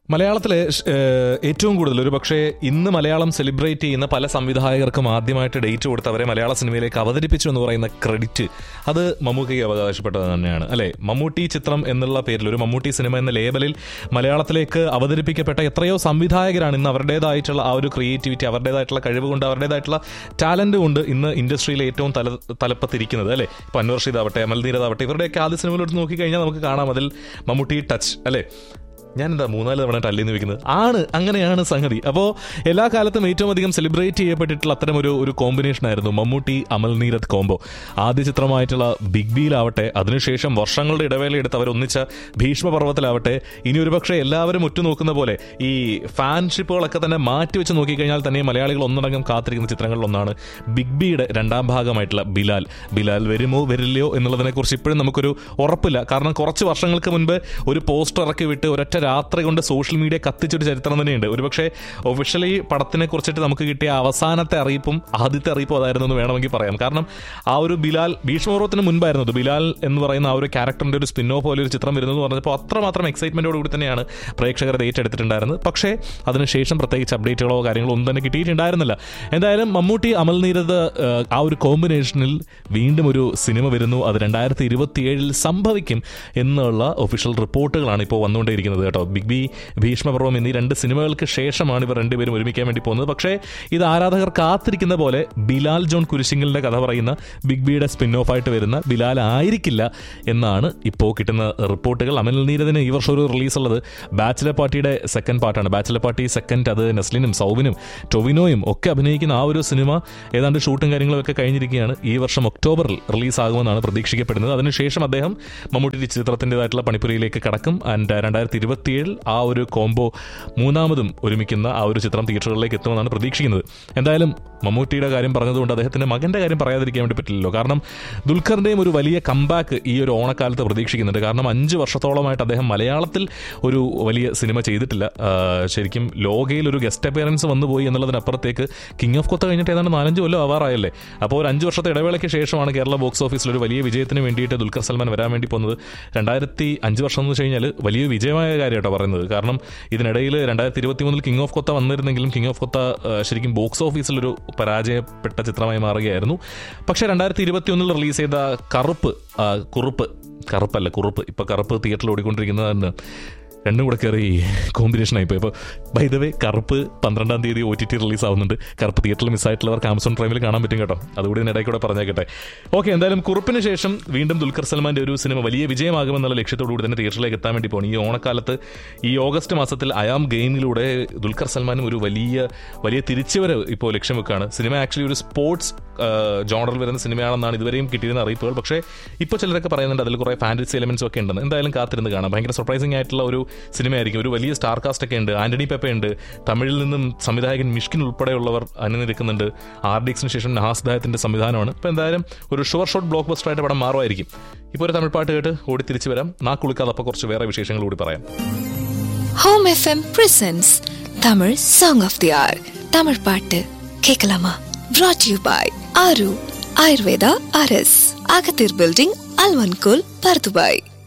മലയാളത്തിലെ ഏഹ്, ഏറ്റവും കൂടുതൽ ഒരു പക്ഷേ ഇന്ന് മലയാളം സെലിബ്രേറ്റ് ചെയ്യുന്ന പല സംവിധായകർക്കും ആദ്യമായിട്ട് ഡേറ്റ് കൊടുത്ത് അവരെ മലയാള സിനിമയിലേക്ക് അവതരിപ്പിച്ചു എന്ന് പറയുന്ന ക്രെഡിറ്റ് അത് മമ്മൂക്കയ്ക്ക് അവകാശപ്പെട്ടത് തന്നെയാണ് അല്ലെ മമ്മൂട്ടി ചിത്രം എന്നുള്ള പേരിൽ ഒരു മമ്മൂട്ടി സിനിമ എന്ന ലേബലിൽ മലയാളത്തിലേക്ക് അവതരിപ്പിക്കപ്പെട്ട എത്രയോ സംവിധായകരാണ് ഇന്ന് അവരുടേതായിട്ടുള്ള ആ ഒരു ക്രിയേറ്റിവിറ്റി അവരുടേതായിട്ടുള്ള കഴിവ് കൊണ്ട് അവരുടേതായിട്ടുള്ള ടാലന്റ് കൊണ്ട് ഇന്ന് ഇൻഡസ്ട്രിയിലെ ഏറ്റവും തല തലപ്പത്തിരിക്കുന്നത് അല്ലെ ഇപ്പൊ അൻവർ ഷീദാവട്ടെ അമൽ നീരദാവട്ടെ ഇവരുടെയൊക്കെ ആദ്യ സിനിമയിലോട്ട് നോക്കിക്കഴിഞ്ഞാൽ നമുക്ക് കാണാം അതിൽ മമ്മൂട്ടി ടച്ച് അല്ലെ ഞാൻ എന്താ മൂന്നാല് തവണ ടല്ലിന്ന് വെക്കുന്നത് ആണ് അങ്ങനെയാണ് സംഗതി അപ്പോൾ എല്ലാ കാലത്തും ഏറ്റവും അധികം സെലിബ്രേറ്റ് ചെയ്യപ്പെട്ടിട്ടുള്ള അത്തരം ഒരു ഒരു കോമ്പിനേഷൻ ആയിരുന്നു മമ്മൂട്ടി അമൽ നീരത് കോംബോ ആദ്യ ചിത്രമായിട്ടുള്ള ബിഗ് ബിയിലാവട്ടെ അതിനുശേഷം വർഷങ്ങളുടെ ഇടവേള എടുത്ത് അവർ ഒന്നിച്ച ഭീഷ്മപർവ്വത്തിലാവട്ടെ ഇനി ഒരുപക്ഷെ എല്ലാവരും ഉറ്റുനോക്കുന്ന പോലെ ഈ ഫാൻഷിപ്പുകളൊക്കെ തന്നെ മാറ്റിവെച്ച് നോക്കിക്കഴിഞ്ഞാൽ തന്നെ മലയാളികൾ ഒന്നടങ്കം കാത്തിരിക്കുന്ന ചിത്രങ്ങളിലൊന്നാണ് ബിഗ് ബിയുടെ രണ്ടാം ഭാഗമായിട്ടുള്ള ബിലാൽ ബിലാൽ വരുമോ വരില്ലയോ എന്നുള്ളതിനെക്കുറിച്ച് ഇപ്പോഴും നമുക്കൊരു ഉറപ്പില്ല കാരണം കുറച്ച് വർഷങ്ങൾക്ക് മുൻപ് ഒരു പോസ്റ്റർ ഇറക്കി വിട്ട് ഒരൊറ്റ രാത്രി കൊണ്ട് സോഷ്യൽ മീഡിയ കത്തിച്ചൊരു ചരിത്രം തന്നെയുണ്ട് ഒരുപക്ഷെ ഒഫീഷ്യലി പടത്തിനെ കുറിച്ചിട്ട് നമുക്ക് കിട്ടിയ അവസാനത്തെ അറിയിപ്പും ആദ്യത്തെ അറിയിപ്പും അതായിരുന്നു എന്ന് വേണമെങ്കിൽ പറയാം കാരണം ആ ഒരു ബിലാൽ ഭീഷ്മപർവത്തിന് മുൻപായിരുന്നു അത് ബിലാൽ എന്ന് പറയുന്ന ആ ഒരു ക്യാരക്ടറിന്റെ ഒരു സ്പിന്നോ പോലെ ഒരു ചിത്രം വരുന്നത് പറഞ്ഞപ്പോൾ അത്രമാത്രം എക്സൈറ്റ്മെന്റോട് കൂടി തന്നെയാണ് പ്രേക്ഷകർ അത് ഏറ്റെടുത്തിട്ടുണ്ടായിരുന്നത് പക്ഷേ അതിനുശേഷം പ്രത്യേകിച്ച് അപ്ഡേറ്റുകളോ കാര്യങ്ങളോ ഒന്നും തന്നെ കിട്ടിയിട്ടുണ്ടായിരുന്നില്ല എന്തായാലും മമ്മൂട്ടി അമൽ നീരത് ഏഹ്, ആ ഒരു കോമ്പിനേഷനിൽ വീണ്ടും ഒരു സിനിമ വരുന്നു അത് രണ്ടായിരത്തി ഇരുപത്തിയേഴിൽ സംഭവിക്കും എന്നുള്ള ഒഫീഷ്യൽ റിപ്പോർട്ടുകളാണ് ഇപ്പോൾ വന്നുകൊണ്ടേയിരിക്കുന്നത് കേട്ടോ ബിഗ് ബി ഭീഷ്മപർവം എന്നീ രണ്ട് സിനിമകൾക്ക് ശേഷമാണ് ഇവർ രണ്ടുപേരും ഒരുമിക്കാൻ വേണ്ടി പോകുന്നത് പക്ഷേ ഇത് ആരാധകർ കാത്തിരിക്കുന്ന പോലെ ബിലാൽ ജോൺ കുരിശിങ്കലിന്റെ കഥ പറയുന്ന ബിഗ് ബിയുടെ സ്പിൻ ഓഫ് ആയിട്ട് വരുന്ന ബിലാൽ ആയിരിക്കില്ല എന്നാണ് ഇപ്പോൾ കിട്ടുന്ന റിപ്പോർട്ടുകൾ അമൽ നീരദിന് ഈ വർഷം ഒരു റിലീസ് ഉള്ളത് ബാച്ചിലർ പാർട്ടിയുടെ സെക്കൻഡ് പാർട്ടാണ് ബാച്ചിലർ പാർട്ടി സെക്കൻഡ് അത് നെസ്ലിനും സൗബിനും ടൊവിനോയും ഒക്കെ അഭിനയിക്കുന്ന ആ ഒരു സിനിമ ഏതാണ്ട് ഷൂട്ടും കാര്യങ്ങളും ഒക്കെ കഴിഞ്ഞിരിക്കുകയാണ് ഈ വർഷം ഒക്ടോബറിൽ റിലീസാകുമെന്നാണ് പ്രതീക്ഷിക്കപ്പെടുന്നത് അതിനുശേഷം അദ്ദേഹം മമ്മൂട്ടി ചിത്രത്തിൻ്റെതായിട്ടുള്ള പണിപ്പുരയിലേക്ക് കടക്കും ആൻഡ് രണ്ടായിരത്തി ഇരുപത്തിയേഴിൽ ആ ഒരു കോംബോ മൂന്നാമതും ഒരുമിക്കുന്ന ആ ഒരു ചിത്രം തിയേറ്ററുകളിലേക്ക് എത്തുമെന്നാണ് പ്രതീക്ഷിക്കുന്നത് എന്തായാലും മമ്മൂട്ടിയുടെ കാര്യം പറഞ്ഞതുകൊണ്ട് അദ്ദേഹത്തിന്റെ മകന്റെ കാര്യം പറയാതിരിക്കാൻ വേണ്ടി പറ്റില്ലല്ലോ കാരണം ദുൽഖറിന്റെയും ഒരു വലിയ കംബാക്ക് ഈ ഒരു ഓണക്കാലത്ത് പ്രതീക്ഷിക്കുന്നുണ്ട് കാരണം അഞ്ച് വർഷത്തോളമായിട്ട് അദ്ദേഹം മലയാളത്തിൽ ഒരു വലിയ സിനിമ ചെയ്തിട്ടില്ല ആ, ശരിക്കും ലോകയിൽ ഒരു ഗസ്റ്റ് അപ്പിയറൻസ് വന്നുപോയി എന്നുള്ളതിനപ്പുറത്തേക്ക് കിങ് ഓഫ് കൊത്ത കഴിഞ്ഞിട്ട് ഏതാണ്ട് നാലഞ്ച് കൊല്ലം ആവാറായല്ലേ അപ്പോൾ ഒരു അഞ്ച് വർഷത്തെ ഇടവേളയ്ക്ക് ശേഷമാണ് കേരള ബോക്സ് ഓഫീസിൽ ഒരു വലിയ വിജയത്തിന് വേണ്ടിയിട്ട് ദുൽഖർ സൽമാൻ വരാൻ വേണ്ടി പോകുന്നത് രണ്ടായിരത്തി അഞ്ച് വർഷം എന്ന് വെച്ച് കഴിഞ്ഞാൽ വലിയ വിജയമായ കാര്യമായിട്ടോ പറയുന്നത് കാരണം ഇതിനിടയിൽ രണ്ടായിരത്തി ഇരുപത്തി മൂന്നിൽ കിങ് ഓഫ് കൊത്ത വന്നിരുന്നെങ്കിലും കിങ് ഓഫ് കൊത്ത ആ, ശരിക്കും ബോക്സ് ഓഫീസിൽ ഒരു പരാജയപ്പെട്ട ചിത്രമായി മാറുകയായിരുന്നു പക്ഷേ രണ്ടായിരത്തി ഇരുപത്തി ഒന്നിൽ റിലീസ് ചെയ്ത കറുപ്പ് ആ, കുറുപ്പ് കറുപ്പല്ല കുറുപ്പ് ഇപ്പൊ കറുപ്പ് തിയേറ്ററിൽ ഓടിക്കൊണ്ടിരിക്കുന്നതാണ് രണ്ടും കൂടെ കയറി കോമ്പിനേഷൻ ആയിപ്പോയി ഇപ്പോൾ ബൈ ദ വേ കറുപ്പ് പന്ത്രണ്ടാം തീയതി ഒ ടി ടി റിലീസ് ആവുന്നുണ്ട് കറുപ്പ് തിയേറ്ററിൽ മിസ്സായിട്ടുള്ളവർക്ക് ആമസോൺ പ്രൈമിൽ കാണാൻ പറ്റും കേട്ടോ അതുകൂടി ഇതിനിടയിൽ കൂടെ പറഞ്ഞേക്കട്ടെ ഓക്കെ എന്തായാലും കുറുപ്പിന് ശേഷം വീണ്ടും ദുൽഖർ സൽമാന്റെ ഒരു സിനിമ വലിയ വിജയമാകുമെന്നുള്ള ലക്ഷ്യത്തോടു കൂടി തന്നെ തിയേറ്ററിലേക്ക് എത്താൻ വേണ്ടി പോകണം ഈ ഓണക്കാലത്ത് ഈ ഓഗസ്റ്റ് മാസത്തിൽ അയാം ഗെയിമിലൂടെ ദുൽഖർ സൽമാനും ഒരു വലിയ വലിയ തിരിച്ചുവരവ് ഇപ്പോൾ ലക്ഷ്യം വെക്കുകയാണ് സിനിമ ആക്ച്വലി ഒരു സ്പോർട്സ് ജോണറിൽ വരുന്ന സിനിമയാണെന്നാണ് ഇതുവരെയും കിട്ടിയിരുന്ന അറിയിപ്പുകൾ പക്ഷേ ഇപ്പോൾ ചിലരൊക്കെ പറയുന്നുണ്ട് അതിൽ കുറേ ഫാൻറ്റസി എലമെന്റ്സ് ഒക്കെ ഉണ്ടെന്ന് എന്തായാലും കാത്തിരുന്ന് കാണാം ഭയങ്കര സർപ്രൈസിംഗ് ആയിട്ടുള്ള ഒരു സിനിമയായിരിക്കും ഒരു വലിയ സ്റ്റാർ കാസ്റ്റ് ഒക്കെ ഉണ്ട് ആന്റണി പെപ്പ ഉണ്ട് തമിഴിൽ നിന്നും സംവിധായകൻ മിഷ്കിൻ ഉൾപ്പെടെയുള്ളവർ അണിനിരക്കുന്നുണ്ട് ആർ ഡി എക്സിന് ശേഷം നഹാസ്ദായത്തിന്റെ സംവിധാനമാണ് ഇപ്പോൾ എന്തായാലും ഒരു ഷുവർ ഷോട്ട് ബ്ലോക്ക് ബസ്റ്റർ ആയിട്ട് പടം മാറുമായിരിക്കും ഇപ്പോൾ ഒരു തമിഴ് പാട്ട് കേട്ട് ഓടി തിരിച്ചു വരാം നാക്കുളിക്കാതെ അപ്പോൾ കുറച്ച് വേറെ വിശേഷങ്ങൾ കൂടി പറയാം home FM presents Tamil song of the hour Tamil பாட்டு கேட்கலாமா brought யூ பாய் ஆரு ஆயுர்வேதா அரஸ் அகத்தீர் பில்டிங் அல்வன்கோல் பர்துபாய்